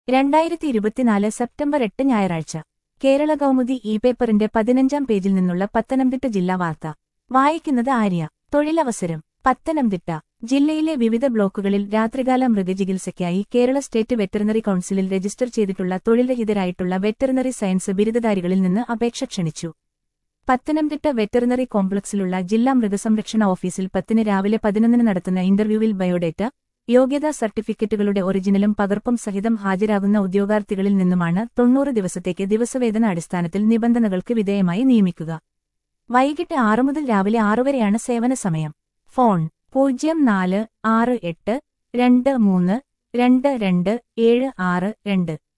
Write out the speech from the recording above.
രണ്ടായിരത്തി ഇരുപത്തിനാല് സെപ്റ്റംബർ എട്ട് ഞായറാഴ്ച കേരള കൗമുദി ഇ പേപ്പറിന്റെ പതിനഞ്ചാം പേജിൽ നിന്നുള്ള പത്തനംതിട്ട ജില്ലാ വാർത്ത വായിക്കുന്നത് ആര്യ തൊഴിലവസരം പത്തനംതിട്ട ജില്ലയിലെ വിവിധ ബ്ലോക്കുകളിൽ രാത്രികാല മൃഗചികിത്സയ്ക്കായി കേരള സ്റ്റേറ്റ് വെറ്ററിനറി കൌൺസിലിൽ രജിസ്റ്റർ ചെയ്തിട്ടുള്ള തൊഴിൽരഹിതരായിട്ടുള്ള വെറ്ററിനറി സയൻസ് ബിരുദധാരികളിൽ നിന്ന് അപേക്ഷ ക്ഷണിച്ചു പത്തനംതിട്ട വെറ്ററിനറി കോംപ്ലക്സിലുള്ള ജില്ലാ മൃഗസംരക്ഷണ ഓഫീസിൽ പത്തിന് രാവിലെ പതിനൊന്നിന് നടത്തുന്ന ഇന്റർവ്യൂവിൽ ബയോഡേറ്റ യോഗ്യതാ സർട്ടിഫിക്കറ്റുകളുടെ ഒറിജിനലും പകർപ്പും സഹിതം ഹാജരാകുന്ന ഉദ്യോഗാർത്ഥികളിൽ നിന്നുമാണ് തൊണ്ണൂറ് ദിവസത്തേക്ക് ദിവസവേതന അടിസ്ഥാനത്തിൽ നിബന്ധനകൾക്ക് വിധേയമായി നിയമിക്കുക വൈകിട്ട് ആറു മുതൽ രാവിലെ ആറു വരെയാണ് സേവന സമയം ഫോൺ പൂജ്യം നാല് ആറ് എട്ട് രണ്ട് മൂന്ന് രണ്ട് രണ്ട് ഏഴ് ആറ് രണ്ട്